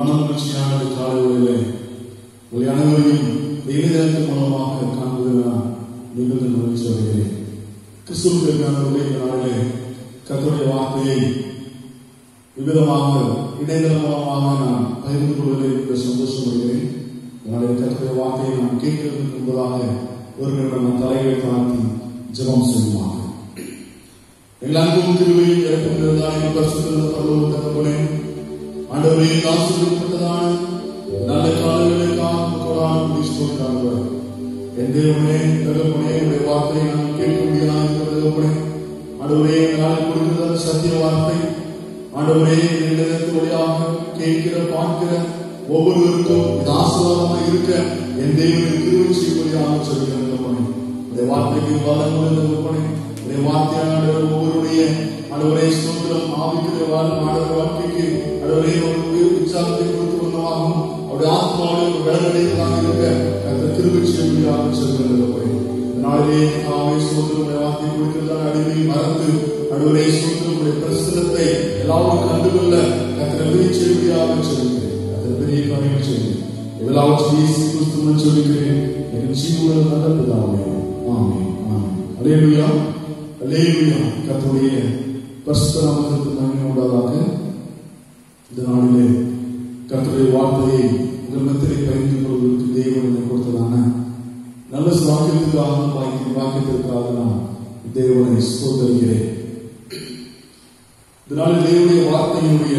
மனமகிழ்ச்சியான இந்த காலைகளிலே உங்களை அனைவரையும் இந்த இணையதளத்தின் மூலமாக காண்பதில் நான் மிகுந்த மகிழ்ச்சி அடைகிறேன் கிறிஸ்துவர்களுடைய இந்த நாளிலே கர்த்தருடைய வார்த்தையை விவிதமாக இணையதளம் மூலமாக நான் பகிர்ந்து கொள்வதில் மிக சந்தோஷம் அடைகிறேன் நாளைய கர்த்தருடைய வார்த்தையை நான் கேட்கிறதுக்கு முன்பதாக ஒரு நிமிடம் நான் தலைகளை தாழ்த்தி ஜெபம் செய்வோமாக எங்கள் அன்பும் கிருபையும் இறக்கப்பட்டதான எங்கள் பரிசுத்த பரலோக தகப்பனே ஆண்டவரே ஆசிரியப்பட்டதான நல்ல காலங்களுக்காக கொடான ஸ்தோத்திராங்க என் தேவனே தகப்பனே உடைய வார்த்தையை நான் கேட்க முடியாது தகப்பனே ஆண்டவரே எங்களால் கொடுக்கிற சத்திய வார்த்தை ஆண்டவரே இடத்தின் வழியாக கேட்கிற பார்க்கிற ஒவ்வொருவருக்கும் இது ஆசீர்வாதமாக இருக்க என் தேவனின் கிருவை செய்வதாக சொல்கிறேன் தகப்பனே உடைய வார்த்தைக்கு வளங்கள் தகப்பனே உடைய வார்த்தையான ஒவ்வொருடைய அடவரை சுதந்திரம் ஆவிக்கிற ஆடவர் வாழ்க்கைக்கு அடவரை ஒரு உற்சாகத்தை கொடுத்து வந்தமாகவும் அவருடைய ஆத்மாவோடு ஒரு விலகடையதாக இருக்க அந்த கிருபை செய்வதாக சொல்கிறது நாளிலே ஆவை சுதந்திரம் வார்த்தை கொடுக்கிறதான அடிமை மறந்து அடவரை சுதந்திரமுடைய பிரசுரத்தை எல்லாரும் கண்டுகொள்ள கத்திர பெரிய செய்தியாக சொல்கிறேன் கத்திர பெரிய காரியம் சொல்கிறேன் எல்லாவற்றையும் இயேசு கிறிஸ்துவின் சொல்கிறேன் என் ஜீவன நல்ல பிதாவே ஆமென் ஆமென் அல்லேலூயா அல்லேலூயா கர்த்தருடைய பரிசுத்த நாமத்திற்கு மகிமை உண்டாதாக இந்த நாளிலே கர்த்தருடைய வார்த்தையை உங்கள் மத்தியிலே பகிர்ந்து கொள்வதற்கு தேவன் எனக்கு கொடுத்ததான நல்ல வாக்கியத்துக்காக வாக்கிய வாக்கியத்திற்காக நான் தேவனை சோதரிகிறேன் இதனால தேவனுடைய வார்த்தையினுடைய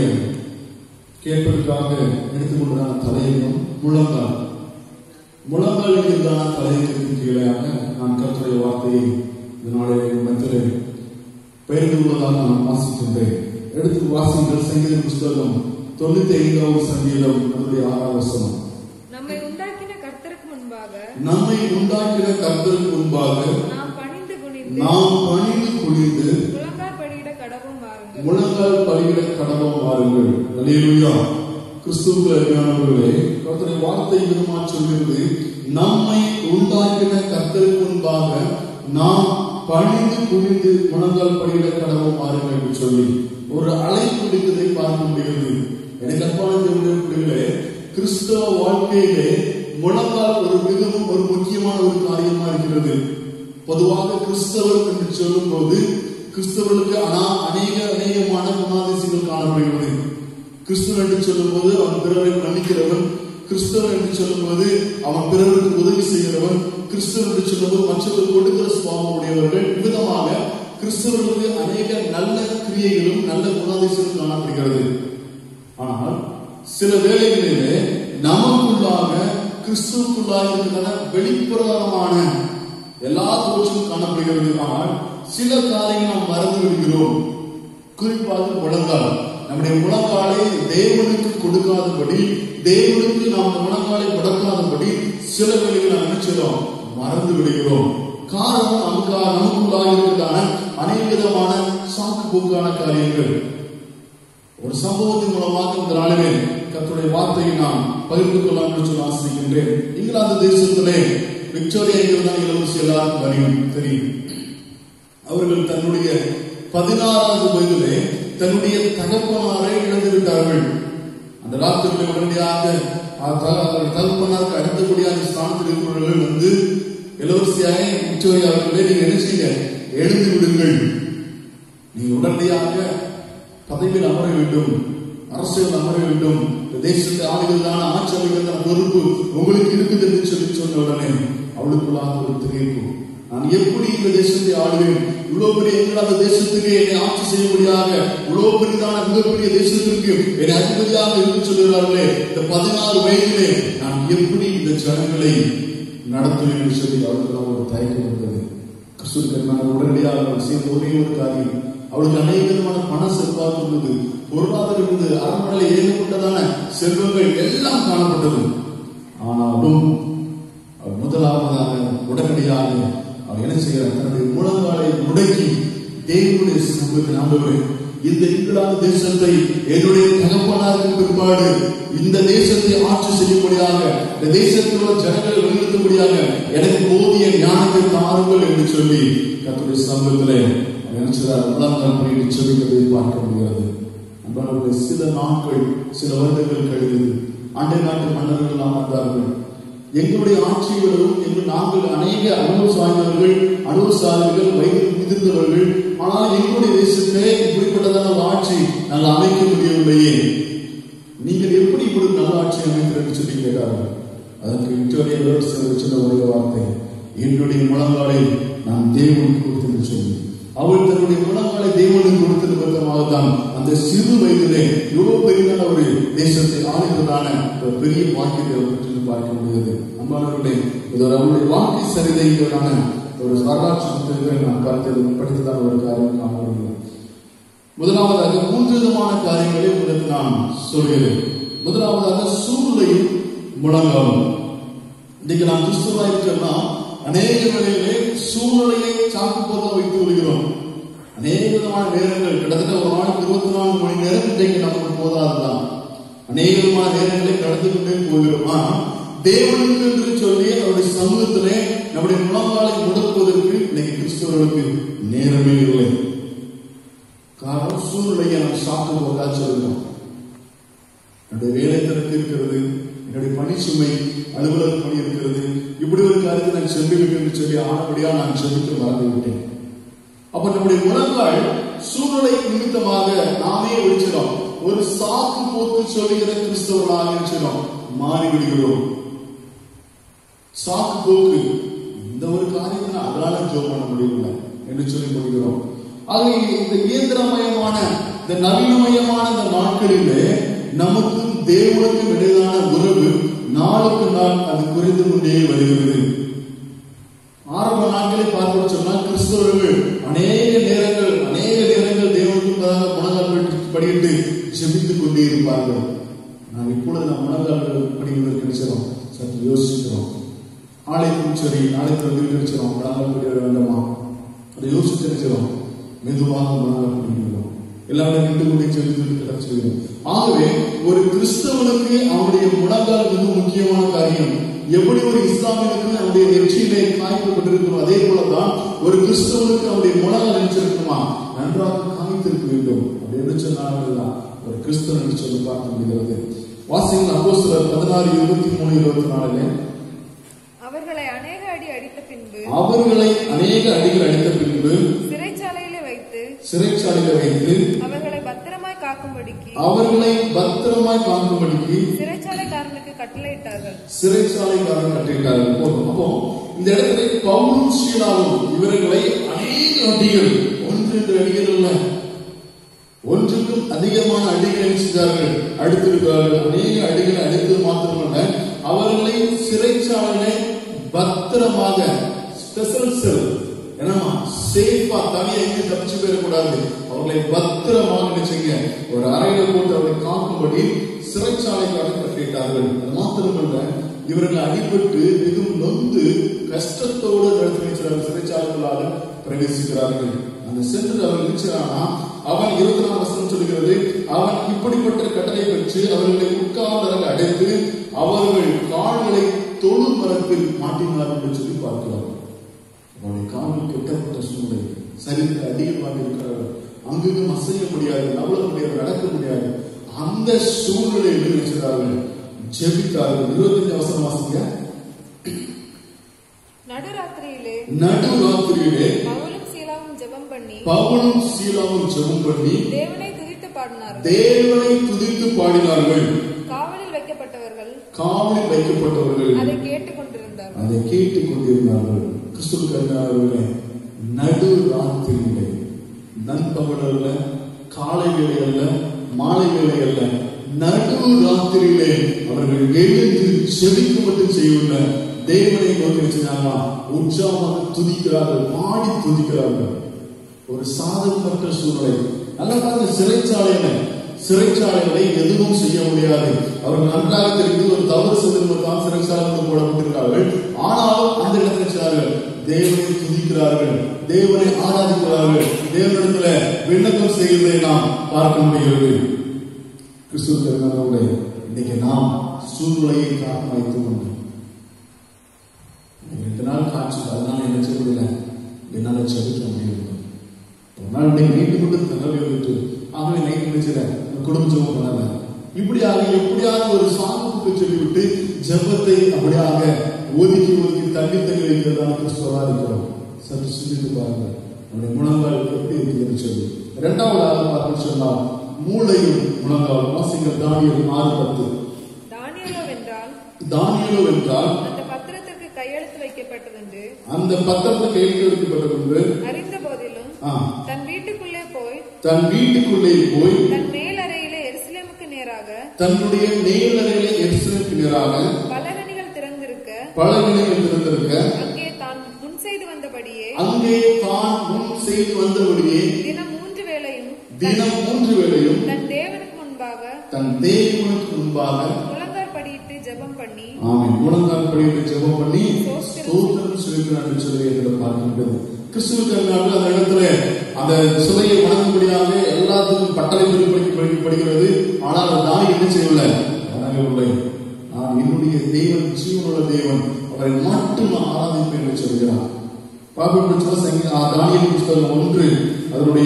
கேட்பதற்காக எடுத்துக்கொண்டதான தலையங்கம் முழங்கால் முழங்கால் என்கிறதான தலையங்கத்தின் கீழாக நான் கர்த்தருடைய வார்த்தையை இதனாலே மத்தியிலே பெயர்ந்து உள்ளதாக நான் வாசிக்கின்றேன் எடுத்து வாசிங்கள் சங்கீத புஸ்தகம் தொண்ணூத்தி ஐந்தாவது சங்கீதம் அதனுடைய ஆறாம் வசனம் நம்மை உண்டாக்கின கர்த்தருக்கு முன்பாக நம்மை உண்டாக்கின கர்த்தருக்கு முன்பாக நாம் பணிந்து குனிந்து நாம் பணிந்து குனிந்து முழங்கால் படியிட கடவும் வாருங்கள் முழங்கால் பலியிட கடவுள் வாருங்கள் அல்லேலூயா கிறிஸ்துவுக்கு அருமையானவர்களே கர்த்தருடைய வார்த்தை விதமா சொல்கிறது நம்மை உண்டாக்கின கர்த்தருக்கு முன்பாக நாம் பணிந்து குனிந்து முழங்கால் படியிட கடவுள் வாருங்கள் என்று சொல்லி ஒரு அழைப்பு விடுத்ததை பார்க்க முடிகிறது எனக்கு அன்பான தேவனுடைய பிள்ளைகளே கிறிஸ்தவ வாழ்க்கையிலே முழங்கால் ஒரு மிகவும் ஒரு முக்கியமான ஒரு காரியமா இருக்கிறது பொதுவாக கிறிஸ்தவர் என்று சொல்லும்போது கிறிஸ்தவர்களுக்கு ஆனா அநேக அநேகமான குணாதிசயங்கள் காணப்படுகிறது கிறிஸ்துவன் என்று சொல்லும்போது அவன் பிறரை மன்னிக்கிறவன் கிறிஸ்தவன் என்று சொல்லும்போது அவன் பிறருக்கு உதவி செய்கிறவன் கிறிஸ்தவன் என்று சொல்லும்போது மற்றவர்கள் கொடுக்கிற சுவாபம் உடையவர்கள் விதமாக கிறிஸ்தவர்களுக்கு அநேக நல்ல கிரியைகளும் நல்ல குணாதிசயங்களும் காணப்படுகிறது ஆனால் சில வேளைகளிலே நமக்குள்ளாக கிறிஸ்துவுக்குள்ளாக இருக்கிற வெளிப்புறமான எல்லா தோற்றும் காணப்படுகிறது ஆனால் சில காரியங்கள் நாம் மறந்து விடுகிறோம் குறிப்பாக முழங்கால் நம்முடைய முழங்காலை தேவனுக்கு கொடுக்காதபடி தேவனுக்கு நாம் அந்த முழங்காலை முடக்காதபடி சில வேளைகள் நாம் நினைச்சிடும் மறந்து விடுகிறோம் காரணம் நமக்கு நமக்குள்ளாக இருக்கிறதான அநேக விதமான சாக்கு போக்கான காரியங்கள் ஒரு சம்பவத்தின் மூலமாக இந்த நாளிலே கர்த்தருடைய வார்த்தையை நான் பகிர்ந்து கொள்ளலாம் என்று சொல்லி ஆசிரிக்கின்றேன் இங்கிலாந்து தேசத்திலே விக்டோரியா என்கிறதான் இளவரசி எல்லாருக்கும் அறியும் தெரியும் அவர்கள் தன்னுடைய பதினாறாவது வயதிலே தன்னுடைய தகப்பனாரை இழந்து விட்டார்கள் அந்த ராத்திரியில் உடனடியாக அவர்கள் தகப்பனாருக்கு அடுத்தபடியாக ஸ்தானத்தில் இருக்கிறவர்கள் வந்து இளவரசியாக விக்டோரியா அவர்களே நீங்க என்ன செய்யுங்க எழுந்து விடுங்கள் நீங்க உடனடியாக பதவியில் அமர வேண்டும் அரசியல் அமர வேண்டும் இந்த தேசத்தை ஆளுகிறதான ஆட்சி அமைகிறதான பொறுப்பு உங்களுக்கு இருக்குது என்று சொல்லி சொன்ன உடனே அவளுக்குள்ளாக ஒரு திகைப்பு நான் எப்படி இந்த தேசத்தை ஆளுவேன் இவ்வளவு பெரிய எங்களாத தேசத்துக்கு என்னை ஆட்சி செய்யும்படியாக இவ்வளவு பெரியதான மிகப்பெரிய தேசத்திற்கு என்னை அதிபதியாக இருந்து சொல்கிறார்களே இந்த பதினாறு வயதிலே நான் எப்படி இந்த ஜனங்களை நடத்துவேன் என்று சொல்லி அவளுக்கு ஒரு தயக்கம் இருந்தது கிறிஸ்துவுக்கு நான் உடனடியாக அவள் செய்த ஒரே ஒரு காரியம் அவளுக்கு அநேக விதமான பண செல்வாக்கு இருந்தது பொருளாதாரம் இருந்தது அரண்மனையில் ஏகப்பட்டதான செல்வங்கள் எல்லாம் காணப்பட்டது ஆனாலும் அவர் முதலாவதாக உடனடியாக அவர் என்ன செய்கிறார் தன்னுடைய முழங்காலை முடக்கி தேவனுடைய சமூகத்தில் ஆண்டவரே இந்த இங்கிலாந்து தேசத்தை என்னுடைய தகப்பனாருக்கு பிற்பாடு இந்த தேசத்தை ஆட்சி செய்யும்படியாக இந்த தேசத்தில் உள்ள ஜனங்களை வழிநடத்தும்படியாக எனக்கு போதிய ஞானத்தை தாருங்கள் என்று சொல்லி கத்துடைய சமூகத்திலே நினைச்சதார் முழங்கால் பண்ணிட்டு சொல்லிக்கிறதை பார்க்க முடிகிறது அன்பானவர்களே சில நாட்கள் சில வருடங்கள் கழிந்தது அண்டை நாட்டு மன்னர்கள் எல்லாம் வந்தார்கள் எங்களுடைய ஆட்சிகளும் எங்கள் நாங்கள் அநேக அனுபவ சாய்ந்தவர்கள் அனுபவசாலிகள் வயது முதிர்ந்தவர்கள் ஆனால் எங்களுடைய தேசத்திலே இப்படிப்பட்டதான ஒரு ஆட்சி நாங்கள் அமைக்க முடியவில்லையே நீங்கள் எப்படி இப்படி நல்ல ஆட்சி அமைக்கிறேன்னு சொல்லி கேட்டார்கள் அதற்கு விக்டோரியா யுனிவர்சிட்டி சொன்ன ஒரே வார்த்தை என்னுடைய முழங்காலை நான் தேவனுக்கு கொடுத்தேன் சொல்லி அவள் தன்னுடைய முழங்காலை தேவனுக்கு கொடுத்த நிமித்தமாக தான் அந்த சிறு வயதிலே இவ்வளவு பெரிதான ஒரு தேசத்தை ஆளுகிறதான ஒரு பெரிய வாக்கியத்தை அவர் பெற்று பார்க்க முடியாது அம்மானவர்களே இது ஒரு அவருடைய வாழ்க்கை சரிதைக்கான ஒரு வரலாற்று புத்தகத்தை நான் பார்த்தது படித்ததான ஒரு காரியம் காண முடியும் முதலாவதாக மூன்று விதமான காரியங்களை உங்களுக்கு நான் சொல்கிறேன் முதலாவதாக சூழ்நிலையும் முழங்காலும் இன்னைக்கு நாம் கிறிஸ்துவா இருக்கோம்னா அநேக வேளையிலே சூழ்நிலையை சாக்கு போத வைத்து விடுகிறோம் அநேக விதமான நேரங்கள் கிட்டத்தட்ட ஒரு நாளைக்கு இருபத்தி நான்கு மணி நேரம் இன்றைக்கு நமக்கு போதாதுதான் அநேக விதமான நேரங்களை கடந்து கொண்டே போகிறோம் ஆனா தேவனுக்கு என்று சொல்லி அவருடைய சமூகத்திலே நம்முடைய முழங்காலை முடக்குவதற்கு இன்னைக்கு கிறிஸ்தவர்களுக்கு நேரமே இல்லை காரணம் சூழ்நிலையை நாம் சாக்கு போக்கா சொல்கிறோம் என்னுடைய வேலை திறக்கு இருக்கிறது என்னுடைய பணி சுமை அலுவலக பணி இருக்கிறது இப்படி ஒரு காரியத்தை நான் செல்லுவேன் என்று சொல்லி ஆனபடியா நான் செல்லுக்கு மறந்து விட்டேன் அப்ப நம்முடைய முழங்கால் சூழ்நிலை நிமித்தமாக நாமே ஒழிச்சிடும் ஒரு சாக்கு போக்கு சொல்லுகிற கிறிஸ்தவர்களாக இருக்கிறோம் மாறிவிடுகிறோம் சாக்கு போக்கு இந்த ஒரு காரியத்தை அதனால ஜோம் பண்ண முடியல என்று சொல்லி முடிகிறோம் ஆக இந்த இயந்திரமயமான இந்த நவீனமயமான இந்த நாட்களிலே நமக்கும் தேவனுக்கும் இடையிலான உறவு நாளுக்கு நாள் அது குறைந்து கொண்டே வருகிறது ஆரம்ப நாட்களை பார்க்க சொன்னால் கிறிஸ்தவர்கள் அநேக நேரங்கள் அநேக நேரங்கள் தேவனுக்கு முன்னதாக முழங்கால் படியிட்டு ஜெபித்துக் கொண்டே இருப்பார்கள் நாம் இப்பொழுது நம் முழங்கால் படிவதற்கு நினைச்சிடும் சற்று யோசிக்கிறோம் ஆலயத்தும் சரி ஆலயத்தில் வந்து நினைச்சிடும் முழங்கால் படிவிட வேண்டாமா அதை யோசிச்சு நினைச்சிடும் மெதுவாக முழங்கால் படிக்கிறோம் எல்லாமே நின்று கொண்டே செலுத்தி கிடைச்சிருக்கிறோம் ஆகவே ஒரு கிறிஸ்தவனுக்கு அவனுடைய முழங்கால் மிக முக்கியமான காரியம் எப்படி ஒரு இஸ்லாமியனுக்கு அவனுடைய நெற்றியிலே காய்க்கப்பட்டிருக்கிறோம் அதே போலதான் ஒரு கிறிஸ்தவனுக்கு அவனுடைய முழங்கால் நினைச்சிருக்குமா நன்றாக காய்த்திருக்க வேண்டும் அப்படின்னு சொன்னால்தான் ஒரு கிறிஸ்தவன் என்று சொல்லி பார்க்க முடிகிறது வாசிங்கள் அப்போ பதினாறு இருபத்தி மூணு இருபத்தி நாலுல அவர்களை அநேக அடி அடித்த பின்பு அவர்களை அநேக அடிகள் அடித்த பின்பு சிறைச்சாலையிலே வைத்து சிறைச்சாலையில் வைத்து அவர்களை பத்திரமாய் காக்கும்படிக்கு அவர்களை பத்திரமாய் காக்கும்படிக்கு சிறைச்சாலைக்காரனுக்கு கட்டளையிட்டார்கள் சிறைச்சாலைக்காரன் கட்டிட்டார்கள் போதும் அப்போ இந்த இடத்துல பவுலும் ஸ்ரீலாவும் இவர்களை அநேக அடிகள் ஒன்று என்று அடிகள் அல்ல ஒன்றுக்கும் அதிகமான அடிகளை செய்தார்கள் அடித்திருக்கிறார்கள் அநேக அடிகளை அடித்தது மாத்திரமல்ல அவர்களை சிறைச்சாலையிலே பத்திரமாக ஸ்பெஷல் செல் என்னமா சேஃபா தனியா எங்கேயும் தப்பிச்சு போயிடக்கூடாது அவர்களை பத்திரமாக நினைச்சுங்க ஒரு அறையில போட்டு அவர்களை காக்கும்படி சிறைச்சாலைக்காக கட்டிட்டார்கள் அது மாத்திரமல்ல இவர்கள் அடிபட்டு மிகவும் நொந்து கஷ்டத்தோடு நடத்தி சிறைச்சாலைகளாக பிரவேசிக்கிறார்கள் அந்த சென்று அவர்கள் நினைச்சானா அவன் இருபத்தி நாலு வசனம் சொல்லுகிறது அவன் இப்படிப்பட்ட கட்டளை பெற்று அவர்களை உட்கார்ந்தரங்க அடைத்து அவர்கள் கால்களை தொழு மரத்தில் மாட்டினார் என்று சொல்லி பார்க்கிறார் அவருடைய காலில் கெட்டப்பட்ட சூழ்நிலை சரித்திர அதிகமாக இருக்கிறார்கள் அங்குக்கும் அசைய முடியாது நவள முடியாது நடக்க முடியாது அந்த சூழ்நிலையில் நினைச்சார்கள் ஜெபித்தார்கள் இருபத்தஞ்சு அவசரம் வாசிங்க நடுராத்திரியிலே நடுராத்திரியிலே பவுலும் சீலாவும் ஜெபம் பண்ணி பவுலும் சீலாவும் ஜெபம் பண்ணி தேவனை துதித்து பாடினார்கள் தேவனை துதித்து பாடினார்கள் காவலில் வைக்கப்பட்டவர்கள் காவலில் வைக்கப்பட்டவர்கள் அதை கேட்டுக் கொண்டிருந்தார்கள் அதை கேட்டுக் கொண்டிருந்தார்கள் கிறிஸ்துவர்களே நடு ராத்திரியிலே நண்பகல் அல்ல காலை வேலை அல்ல மாலை வேலை அல்ல நடு ராத்திரியிலே அவர்கள் எழுந்து செவிக்கு மட்டும் செய்யுள்ள தேவனை நோக்கி வச்சிருந்தாங்களா உற்சாகமாக துதிக்கிறார்கள் பாடி துதிக்கிறார்கள் ஒரு சாதகமற்ற சூழ்நிலை நல்லா பாருங்க சிறைச்சாலையில சிறைச்சாலைகளை எதுவும் செய்ய முடியாது அவர்கள் நன்றாக தெரிந்து ஒரு தவறு செய்திருந்தால் சிறைச்சாலைகள் போடப்பட்டிருக்கிறார்கள் ஆனாலும் அந்த இடத்துல செய்தார்கள் தேவனை துதிக்கிறார்கள் தேவனை ஆராதிக்கிறார்கள் தேவனிடத்துல விண்ணப்பம் செய்வதை நாம் பார்க்க முடிகிறது கிறிஸ்துவ இன்னைக்கு நாம் சூழ்நிலையை காரணம் வைத்துக் கொண்டு ரெண்டு நாள் காய்ச்சி அதனால என்ன செய்ய முடியல என்னால செலுத்த முடியல ஒரு நாள் இன்னைக்கு மீண்டும் மட்டும் தகவல் விட்டு ஆ ஆகவே நைட் நினைச்சிட குடும்ப ஜெபம் பண்ணல இப்படியாக எப்படியாக ஒரு சாமத்துக்கு சொல்லிவிட்டு ஜெபத்தை அப்படியாக ஒதுக்கி ஒதுக்கி தள்ளி தள்ளி வைக்கிறதான கிறிஸ்துவா இருக்கிறோம் சற்று சிந்தித்து பாருங்க நம்முடைய முழங்கால் எப்படி இருக்கிறது சொல்லி இரண்டாவதாக பார்த்து சொன்னால் மூளையும் முழங்கால் வாசிங்கள் தானியல் ஆறு பத்து தானியலோ வென்றால் தானியலோ என்றால் அந்த பத்திரத்திற்கு கையெழுத்து வைக்கப்பட்டதென்று அந்த பத்திரத்தை கையில் வைக்கப்பட்ட பின்பு அறிந்த போதிலும் ஆ, தன் வீட்டுக்குள்ளே போய் தன் வீட்டுக்குள்ளே போய் தன் மேலறையிலே எருசலேமுக்கு நேராக தன்னுடைய நேரலையில எரிசலுக்கு நேராக பலகணிகள் திறந்திருக்க பலவினைகள் திறந்திருக்க அங்கே தான் முன் செய்து வந்தபடியே அங்கே தான் முன் செய்து வந்தபடியே தினம் மூன்று வேளையும் தினம் மூன்று வேளையும் தன் தேவனுக்கு முன்பாக தன் தேவனுக்கு முன்பாக முழங்கால் படியிட்டு ஜெபம் பண்ணி ஆமென் முழங்கால் படியிட்டு ஜெபம் பண்ணி ஸ்தோத்திரம் செலுத்தினார் என்று சொல்லி இதில் பார்க்கின்றது கிறிஸ்துவுக்கு அல்லாமல் அந்த இடத்துல அந்த சிலையை வணங்கும்படியாக எல்லாத்துக்கும் கட்டளை படிக்க படிக்க படிக்கிறது ஆனால் அந்த தாய் என்ன செய்யவில்லை வணங்கவில்லை நான் என்னுடைய தேவன் ஜீவனுள்ள தேவன் அவரை மட்டும் நான் ஆராதிப்பேன் என்று சொல்கிறார் பார்க்கப்பட்ட சங்கீத தானியல் புஸ்தகம் ஒன்று அதனுடைய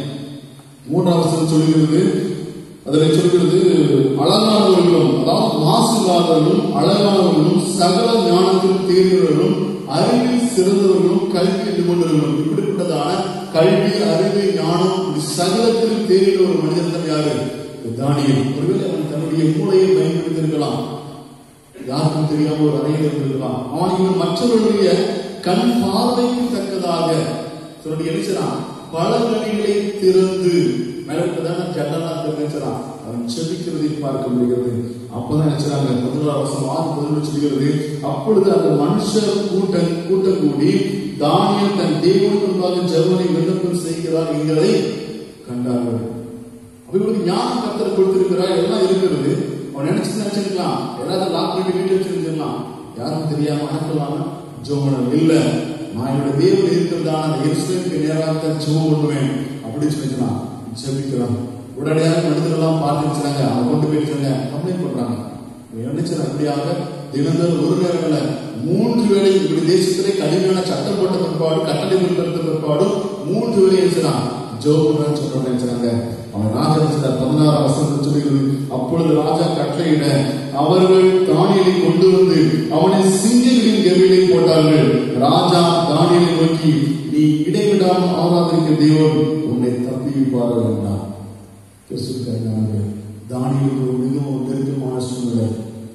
மூன்றாம் வசனம் சொல்லுகிறது அதில் சொல்கிறது அழகானவர்களும் அதாவது மாசு இல்லாதவர்களும் அழகானவர்களும் சகல ஞானத்தில் தேர்ந்தவர்களும் அறிவில் சிறந்தவர்களும் கல்வி என்று கொண்டவர்களும் இப்படிப்பட்டதான கல்வி அறிவு ஞானம் இப்படி சகலத்தில் தேறிய ஒரு மனிதன் தான் யாரு தானியம் ஒருவேளை அவன் தன்னுடைய மூளையை பயன்படுத்தியிருக்கலாம் யாருக்கும் தெரியாம ஒரு அறையில் இருந்திருக்கலாம் அவன் இவன் மற்றவர்களுடைய கண் பார்வைக்கு தக்கதாக தன்னுடைய நினைச்சான் பழங்கனிகளை திறந்து மேலப்பதான ஜன்னலா திறந்துச்சான் அவன் செபிக்கிறதை பார்க்க முடிகிறது அப்பதான் நினைச்சாங்க பதினோரா வருஷம் ஆறு பதினொன்று சொல்கிறது அப்பொழுது அந்த மனுஷர் கூட்டம் கூட்டம் கூடி தானியல் தன் தேவனுக்கு முன்பாக ஜெர்மனி விண்ணப்பம் செய்கிறார் என்கிறதை கண்டார்கள் அப்ப இவனுக்கு ஞானம் கத்தர் கொடுத்திருக்கிறார் எல்லாம் இருக்கிறது அவன் நினைச்சு நினைச்சிருக்கலாம் எல்லாரும் லாக் பண்ணி வீட்டு வச்சிருந்துடலாம் யாரும் தெரியாம அனுப்பலாமா ஜோமனம் இல்ல நான் என்னோட தேவன் இருக்கிறதான அந்த எருசலேமுக்கு நேராக தான் ஜெபம் பண்ணுவேன் அப்படின்னு சொல்லிக்கலாம் ஜெபிக்கிறான் உடனடியாக மனிதர்கள்லாம் பார்த்து வச்சுறாங்க அவங்க கொண்டு போய் வச்சாங்க கம்ப்ளைண்ட் பண்றாங்க நினைச்சாங்க அப்படியாக தினந்தோறும் ஒரு நேரங்கள மூன்று வேளை இப்படி தேசத்திலே கடுமையான சட்டம் போட்ட பிற்பாடு கட்டளை பின்பற்ற பிற்பாடு மூன்று வேளை நினைச்சான் ஜோபுடன் சொல்ற நினைச்சாங்க அவன் ராஜா நினைச்சார் பதினாறு வசனம் சொல்லுகிறது அப்பொழுது ராஜா கட்டளையிட அவர்கள் தானியலை கொண்டு வந்து அவனை சிங்கங்களின் கவிலை போட்டார்கள் ராஜா தானியலை நோக்கி நீ இடைவிடாமல் ஆராதரிக்க தேவன் உன்னை தப்பிப்பார்கள் என்றார் கிறிஸ்துக்காரங்க தானியலுக்கு ஒரு மிகவும் நெருக்கமான சூழ்நிலை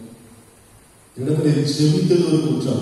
இடத்துல செபித்தது ஒரு குற்றம்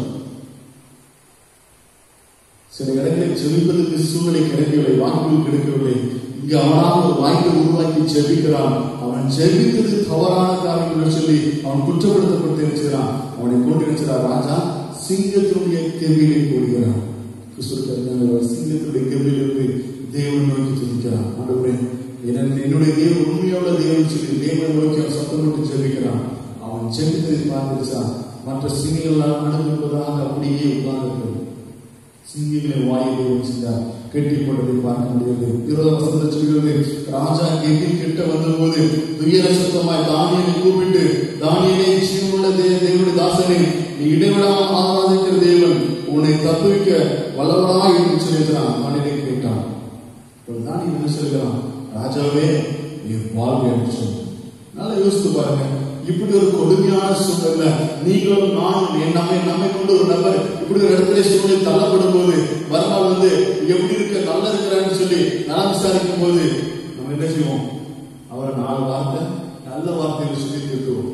சில இடங்களில் ஜெபிப்பதற்கு சூழ்நிலை கிடைக்கவில்லை வாய்ப்புகள் கிடைக்கவில்லை இங்கு அவனாக ஒரு வாய்ப்பை உருவாக்கி ஜெபிக்கிறான் அவன் ஜெபித்தது தவறான காரியங்கள் சொல்லி அவன் குற்றப்படுத்தப்பட்டு இருக்கிறான் அவனை கொண்டு இருக்கிறார் ராஜா சிங்கத்தினுடைய கெவிலை போடுகிறான் கிறிஸ்துவர் சிங்கத்தினுடைய கெவிலிருந்து தேவன் நோக்கி துதிக்கிறான் ஆண்டவரே எனக்கு என்னுடைய தேவன் உண்மையோட தேவன் சொல்லி தேவன் நோக்கி அவன் சத்தம் போட்டு ஜெபிக்கிறான் அவன் ஜெபித்ததை பார்த்துச்சான் மற்ற சிங்கங்கள்லாம் அனுப்புவதாக அப்படியே உட்கார்ந்து சிங்கிகளை வாயிலே வச்சிருந்தார் கெட்டி போட்டதை பார்க்க முடியாது இருபது வசந்த சொல்கிறது ராஜா கெட்டி கிட்ட வந்தபோது துயர சத்தமாய் தானியனை கூப்பிட்டு தானியனை ஜீவனுள்ள தே தேவனுடைய தாசனே நீ இடைவிடாமல் ஆராதிக்கிற தேவன் உன்னை தப்புவிக்க வல்லவரா என்று சொல்லியிருக்கிறான் தானியனை கேட்டான் ஒரு தானியம் என்ன சொல்கிறான் ராஜாவே நீ வாழ்வு என்று சொன்ன நல்லா யோசித்து பாருங்க இப்படி ஒரு கொடுமையான சூழ்நிலை நீங்களும் நானும் என் நம்மை நம்மை கொண்டு ஒரு நபர் இப்படி ஒரு இடத்துல சூழ்நிலை தள்ளப்படும் போது மறுநாள் வந்து எப்படி இருக்க நல்லா இருக்கிறான்னு சொல்லி நான் விசாரிக்கும் போது நம்ம என்ன செய்வோம் அவரை நாலு வார்த்தை நல்ல வார்த்தைகளை சொல்லி திட்டுவோம்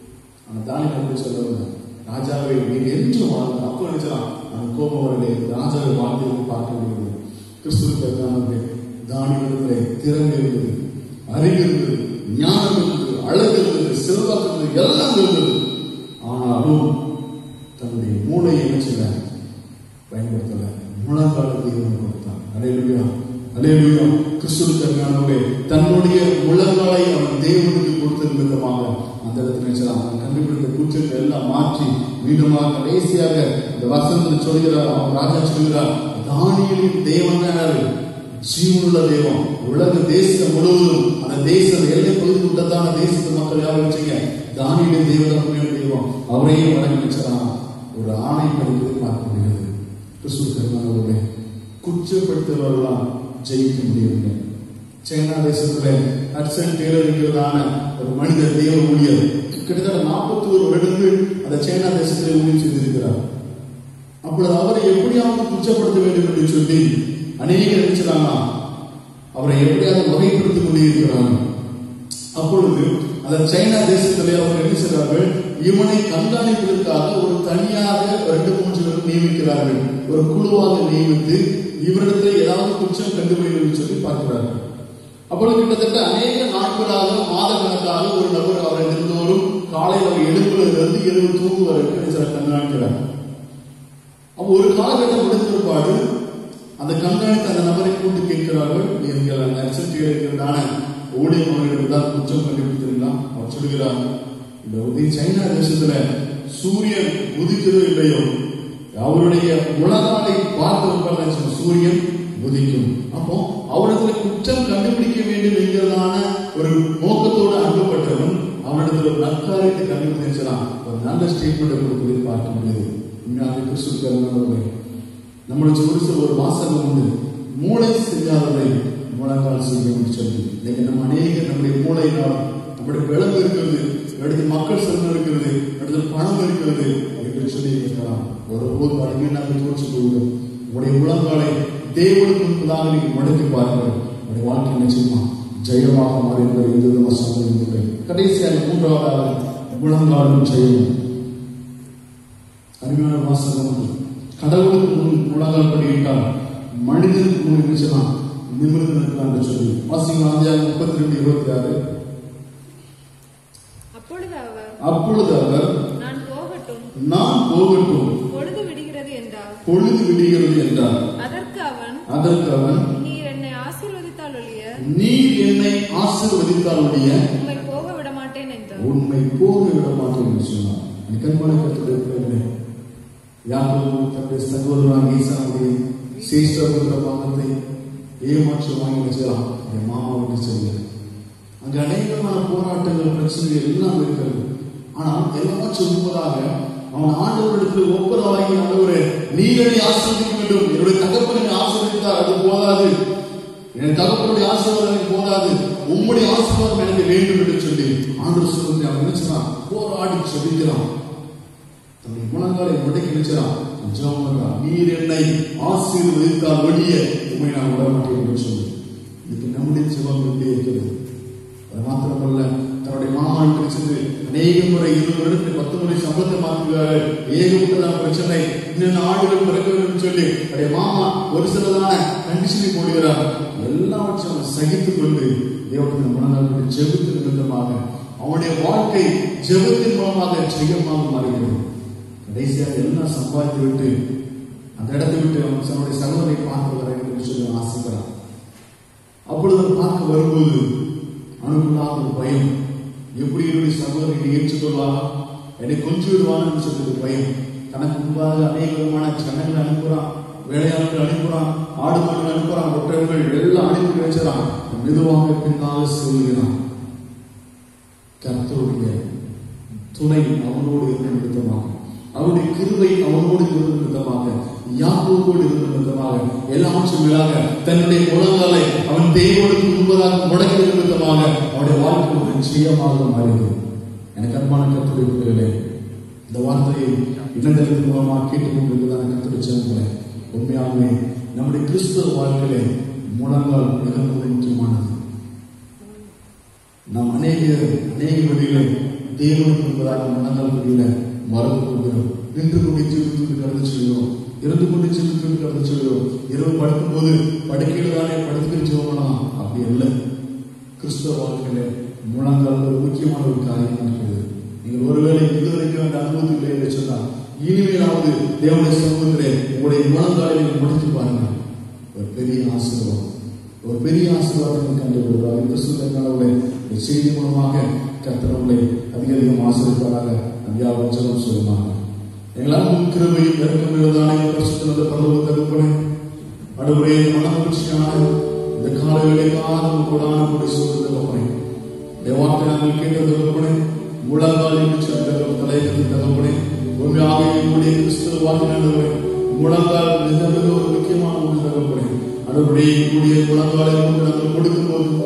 ஆனா தானி அப்படி சொல்லுவாங்க ராஜாவை நீங்க என்று வாழ்ந்த அப்போ நினைச்சலாம் அந்த கோபம் வரலே ராஜாவை வாழ்ந்ததை பார்க்க முடியுது கிறிஸ்துவுக்கு தானியத்திலே திறமை இருந்தது அறிவு இருந்தது ஞானம் இருந்தது அழகு இருந்தது செல்வாக்கு இருந்தது எல்லாம் இருந்தது ஆனாலும் தன்னுடைய மூளையை என்ன செய்யல பயன்படுத்தல முழங்கால தேவன் கொடுத்தான் அலையிலுயா அலையிலுயா கிறிஸ்துவுக்கு அருமையானவர்களே தன்னுடைய முழங்காலை அவன் தேவனுக்கு கொடுத்தது விதமாக அந்த இடத்துல நினைச்சலாம் அவன் கண்டுபிடித்த கூச்சத்தை எல்லாம் மாற்றி மீண்டுமாக கடைசியாக இந்த வசனத்தில் சொல்கிறார் அவன் ராஜா சொல்கிறார் தானியலின் தேவன் தான் ஜீவனுள்ள தெய்வம் உலக தேசம் முழுவதும் அந்த தேசம் எல்லை பகுதி உண்டதான தேசத்து மக்கள் யாரும் வச்சுங்க தானியிலே தேவதற்குரிய தெய்வம் அவரையே வணங்கி வச்சலாம் ஒரு ஆணை படிப்பதை பார்க்க முடியாது கிறிஸ்துவர்களே குற்றப்படுத்துவர்களால் ஜெயிக்க முடியவில்லை சைனா தேசத்துல ஹட்சன் டேலர் என்கிறதான ஒரு மனிதர் தேவ ஊழியர் கிட்டத்தட்ட நாற்பத்தி ஒரு வருடங்கள் அந்த சைனா தேசத்திலே ஊழியம் செய்திருக்கிறார் அப்பொழுது அவரை எப்படியாவது குற்றப்படுத்த வேண்டும் என்று சொல்லி அநேகர் நினைச்சாங்கன்னா அவரை எப்படியாவது வகைப்படுத்திக் கொண்டே இருக்கிறார்கள் அப்பொழுது அந்த சைனா தேசத்திலே அவர் என்ன செய்கிறார்கள் இவனை கண்காணிப்பதற்காக ஒரு தனியாக ரெண்டு மூன்று பேர் நியமிக்கிறார்கள் ஒரு குழுவாக நியமித்து இவரிடத்தில் ஏதாவது குற்றம் கண்டுபிடிக்கும் என்று சொல்லி பார்க்கிறார்கள் அப்பொழுது கிட்டத்தட்ட அநேக நாட்களாக மாத கணக்காக ஒரு நபர் அவரை தினந்தோறும் காலையில் அவர் எழுப்புவதிலிருந்து இரவு தூங்குவதற்கு என்ன செய்றார்? கண்காணிக்கிறார் அப்போ ஒரு காலகட்டம் முடிந்த பிற்பாடு அந்த கண்காணித்த அந்த நபரை கூட்டு கேட்கிறார்கள் எங்கள் அந்த அக்செப்ட் இருக்கிறதான ஊழியர்கள் தான் குற்றம் கண்டுபிடித்திருக்கலாம் அவர் சொல்கிறார் இந்த உதவி சைனா தேசத்துல சூரியன் உதிக்கிறதோ இல்லையோ அவருடைய உலகாலை பார்க்க சூரியன் உதிக்கும் அப்போ அவரிடத்துல குற்றம் கண்டுபிடிக்க வேண்டும் என்கிறதான ஒரு நோக்கத்தோடு அனுப்பப்பட்டவன் அவனிடத்துல ஒரு நற்காரியத்தை கண்டுபிடிச்சான் ஒரு நல்ல ஸ்டேட்மெண்ட் கொடுப்பதை பார்க்க முடியுது உண்மையாக கிறிஸ்துவர்கள் நம்மளுடைய ஒரு சில ஒரு வாசகம் உண்டு மூளை செய்யாததை முழங்கால் செய்ய சொல்லி இன்னைக்கு நம்ம அநேக நம்முடைய மூளையினால் நம்முடைய விளம்பு இருக்கிறது அடுத்து மக்கள் செல்வம் இருக்கிறது அடுத்து பணம் இருக்கிறது என்று சொல்லி இருக்கலாம் ஒரு போது அங்கே நாங்கள் தோற்று போகிறோம் உங்களுடைய முழங்காலை தேவனுக்கு முன்பதாக நீங்கள் முடக்கி பாருங்கள் உங்களுடைய வாழ்க்கை நிச்சயமா ஜெயமாக மாறி என்பதை எந்த விதமாக சம்பந்தமில்லை கடைசியாக மூன்றாவதாக முழங்காலும் ஜெயம் அருமையான வாசகம் உண்டு கடவுளுக்கு முன் முழங்கால் படியிட்டால் மனிதனுக்கு முன் இருந்துச்சுன்னா நிமிர்ந்து நிற்கலாம் என்று சொல்லி வாசிங்க ஆந்தியாக முப்பத்தி ரெண்டு இருபத்தி ஆறு அப்பொழுது அவர் அப்பொழுது அவர் நான் போகட்டும் நான் போகட்டும் பொழுது விடுகிறது என்றார் பொழுது விடுகிறது என்றார் அதற்கு அவன் அதற்கு அவன் நீர் என்னை ஆசீர்வதித்தால் ஒழிய நீர் என்னை ஆசீர்வதித்தாலுடைய உம்மை போக விட மாட்டேன் என்றார் உண்மை போக விட மாட்டேன் என்று சொன்னார் என் கண்பான கத்துடைய பிள்ளைகளே யாக்கோபு தன்னுடைய சகோதரனாக ஈசாவுடைய சேஷ்டபுத்திர பாகத்தை ஏமாற்று வாங்கி வச்சுக்கலாம் என் மாமா விட்டு செல்ல அங்க அநேகமான போராட்டங்கள் பிரச்சனைகள் எல்லாம் இருக்கிறது ஆனால் எல்லாவற்றும் முன்பதாக அவன் ஆண்டவரிடத்தில் ஒப்பதாகி ஆண்டவரே நீரை ஆசிர்வதிக்க வேண்டும் என்னுடைய தகப்பனை ஆசிர்வதித்தார் அது போதாது என் தகப்பனுடைய ஆசீர்வாதம் எனக்கு போதாது உம்முடைய ஆசீர்வாதம் எனக்கு வேண்டும் என்று சொல்லி ஆண்டவர் சொல்லி அவன் நினைச்சான் போராடி செபிக்கிறான் தன்னுடைய முழங்காலை முடக்கி நினைச்சான் ஜெபம் பண்றான். நீர் என்னை ஆசீர்வதித்தால் வெளிய உண்மை நான் விட மாட்டேன் என்று சொல்லி இதுக்கு நம்முடைய ஜெபம் எப்படி இருக்கிறது அது மாத்திரமல்ல தன்னுடைய மாமாவுக்கு சென்று அநேக முறை இருபது வருடத்தில் பத்து முறை சம்பளத்தை மாற்றுகிறார்கள் ஏகப்பட்டதான பிரச்சனை இன்னும் ஆடுகள் பிறக்க வேண்டும் என்று சொல்லி அவருடைய மாமா ஒரு சிலதான கண்டிஷனை போடுகிறார் எல்லாவற்றையும் அவன் சகித்துக் கொண்டு தேவத்தின் மனநாள் ஜெபத்தின் நிமித்தமாக அவனுடைய வாழ்க்கை ஜெபத்தின் மூலமாக ஜெயமாக மாறுகிறது கடைசியாக எல்லாம் சம்பாதித்து விட்டு அந்த இடத்தை விட்டு அவன் தன்னுடைய சகோதரை பார்க்க வர வேண்டும் என்று சொல்லி அவன் ஆசைக்கிறான் அப்பொழுது அவன் பார்க்க வரும்போது அவனுக்குள்ளாக ஒரு பயம் எப்படி என்னுடைய சகோதரனை ஏற்றுக்கொள்வாரா என்னை கொஞ்சு விடுவான்னு சொல்லி ஒரு பயம் தனக்கு முன்பாக அநேக விதமான ஜனங்களை அனுப்புறான் வேலையாட்கள் அனுப்புறான் ஆடு மாடுகள் அனுப்புறான் ஒற்றர்கள் எல்லாம் அனுப்பி வச்சிடான் மெதுவாக பின்னால் செல்கிறான் கர்த்தருடைய துணை அவனோடு இருந்த நிமித்தமாக அவருடைய கிருபை அவனோடு இருந்த நிமித்தமாக யாக்கோபோடு இருந்த நிமித்தமாக எல்லாவற்றும் மேலாக தன்னுடைய முழங்காலை அவன் தேவனுக்கு முன்பதாக முடக்கிய நிமித்தமாக அவனுடைய வாழ்க்கை ஒரு நிச்சயமாக மாறியது எனக்கு அன்பான கத்துடைய பிள்ளைகளே இந்த வார்த்தையை இணையதளத்தின் மூலமாக கேட்டுக்கொண்டிருக்கிறதான கத்துடைய சேர்ந்தே உண்மையாகவே நம்முடைய கிறிஸ்துவ வாழ்க்கையிலே முழங்கால் மிக மிக முக்கியமானது நாம் அநேக அநேக வழிகளை தேவனுக்கு என்பதாக மனங்கள் வழியில மறந்து கொள்கிறோம் நின்று கொண்டு ஜீவித்து கடந்து செல்கிறோம் இருந்து கொண்டு ஜீவித்து கடந்து செல்கிறோம் இரவு படுக்கும் போது படுக்கையில் தானே படுத்துக்கிற ஜீவனா அப்படி அல்ல கிறிஸ்தவ வாழ்க்கையில முழங்கால் ஒரு முக்கியமான ஒரு காரியம் இருக்கிறது நீங்கள் ஒருவேளை இதுவரைக்கும் அந்த அனுபவத்தில் என்று சொன்னால் இனிமேலாவது தேவனுடைய சமூகத்திலே உங்களுடைய முழங்காலை நீங்கள் முடித்து பாருங்கள் ஒரு பெரிய ஆசீர்வாதம் ஒரு பெரிய ஆசீர்வாதத்தை கண்டு வருவார் இந்த சூழ்நிலை இந்த செய்தி மூலமாக கத்திரங்களை அதிக அதிகம் ஆசிரியப்பாராக அந்தியாவும் ஜெபம் சொல்லுவாங்க எங்களால் முன் கிருபை நெருக்கம் இருதானே பரிசுத்த பரவ தகுப்பனே அடுவுடைய மனமகிழ்ச்சியான இந்த காலவேளைக்காக கூடான கூடி சூழ்நிலை தகப்பனே தேவாட்டை நாங்கள் கேட்ட தகப்பனே முழங்கால் என்று சொல்ல தலைவருக்கு தகப்பனே உண்மையாக என்னுடைய கிறிஸ்துவ வாழ்க்கை முழங்கால் மிக மிக ஒரு முக்கியமான ஒன்று தகப்பனே அடுபடியே கூடிய முழங்காலை கொண்டு நாங்கள் கொடுக்கும் போது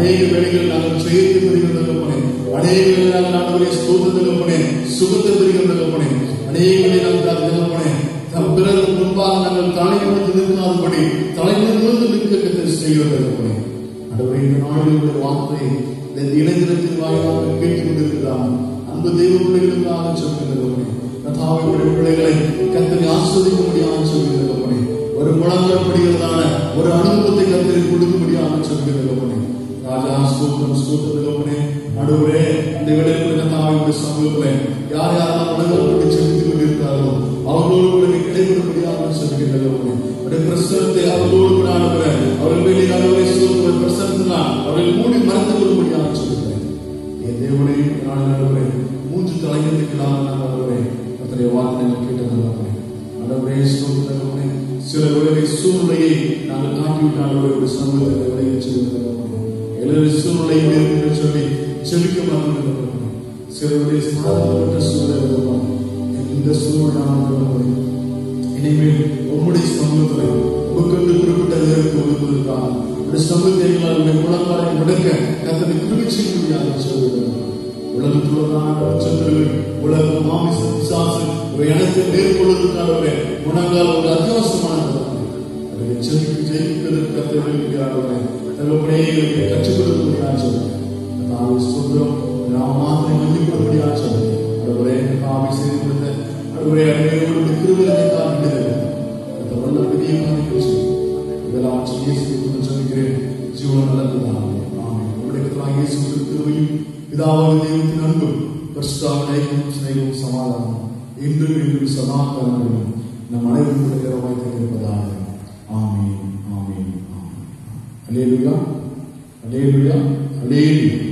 அநேக வேலைகள் நாங்கள் ஜெயித்து பெறுகிற தகப்பனே அநேக வேலைகள் நாங்கள் ஆண்டவரே ஸ்தோத்திர தகப்பனே சுகத்தை பெறுகிற தகப்பனே அநேக வேலைகள் நாங்கள் தகப்பனே தம் பிறகு முன்பாக நாங்கள் தலைமுறை நிற்காதபடி தலைமுறை நிற்க கத்தை செய்கிற தகப்பனே ஆண்டவரே இந்த நாளில் உள்ள வார்த்தை இந்த இணையதளத்தின் வாயிலாக கேட்டுக் கொண்டிருக்கிறார் அன்பு தெய்வ பிள்ளைகளுக்காக சொல்லுகிறவனே கதாவுடைய பிள்ளைகளை கத்தனை ஆஸ்வதிக்கும்படியாக சொல்லுகிறவனே ஒரு முழங்கப்படுகிறதான ஒரு அனுபவத்தை கத்தனை கொடுக்கும்படியாக சொல்லுகிறவனே ராஜா ஸ்தோத்திரம் ஸ்தோத்திரத்திலே நடுவரே இந்த விடைக்குள்ள கத்தாவுடைய சமூகத்திலே யார் யாரெல்லாம் முழங்கப்பட்டு செலுத்திக் கொண்டிருக்கிறார்களோ அவர்களோடு கூட நீ கிடைபடும்படியாக சொல்லுகிறவனே உடைய பிரசனத்தை அவர்களோடு கூட ஆடுகிற அவர்கள் வெளியே நடுவரை சோதனை பிரசனத்தினால் அவர்கள் மூடி மறைத்துக் கொள்ளும்படியாக சொல்லுகிறேன் என் தேவனே நான் நடுவரே மூன்று தலைமைக்குள்ளாக நான் நடுவரே அத்தனை வார்த்தைகளை கேட்டதே நடுவரே சோதனை சில வேலை சூழ்நிலையை நாங்கள் காட்டிவிட்டு நடுவரை சமூகத்தை விளைய சொல்லுகிறோம் எல்லாரும் சூழ்நிலையை என்று சொல்லி செலுக்க மாட்டோம் சிலருடைய சாதகப்பட்ட சூழ்நிலை இந்த சூழ்நிலை இனிமேல் உம்முடைய சமூகத்தில் உமக்கென்று குறிப்பிட்ட நேரத்தை ஒதுக்குவதற்காக உடைய சமூகத்தை எங்களுடைய முழங்காலை முடக்க கத்தனை குறிச்சி முடியாது சொல்லுகிறார் உலகத்துள்ளதான பட்சத்தில் உலக மாமிச பிசாசு ஒரு இனத்தை மேற்கொள்வதற்காகவே முழங்கால் ஒரு அத்தியாவசியமானது அதை ஜெயிக்க ஜெயிப்பதற்கு கத்தவர்களுக்கு தகப்பனே கற்றுக் கொடுக்கக்கூடிய சொல்லுங்கள் அதாவது சொல்றோம் நாம் மாத்திரை மன்னிக்கக்கூடிய சொல்லுங்கள் அதுவரை ஆவி செய்து கொடுத்த அதுவரை அனைவரோடு கிருபையை காண்கிறது அந்த வல்ல பெரிய காரியங்கள் செய்யும் இதெல்லாம் இயேசு கிறிஸ்து சொல்கிறேன் ஜீவன் நல்லதுதான் ஆமென் உலகத்தில் இயேசு கிறிஸ்து கிருபையும் பிதாவான தெய்வத்தின் அன்பும் பரிசுத்தாவின் சிநேகமும் சமாதானம் இன்றும் இன்றும் சதா காலங்களிலும் நம் அனைவரும் இருக்கிறவாய் இருப்பதாக ஆமீன் ஆமீன் ஆமீன் அலேலுயா அலேலுயா அலேலுயா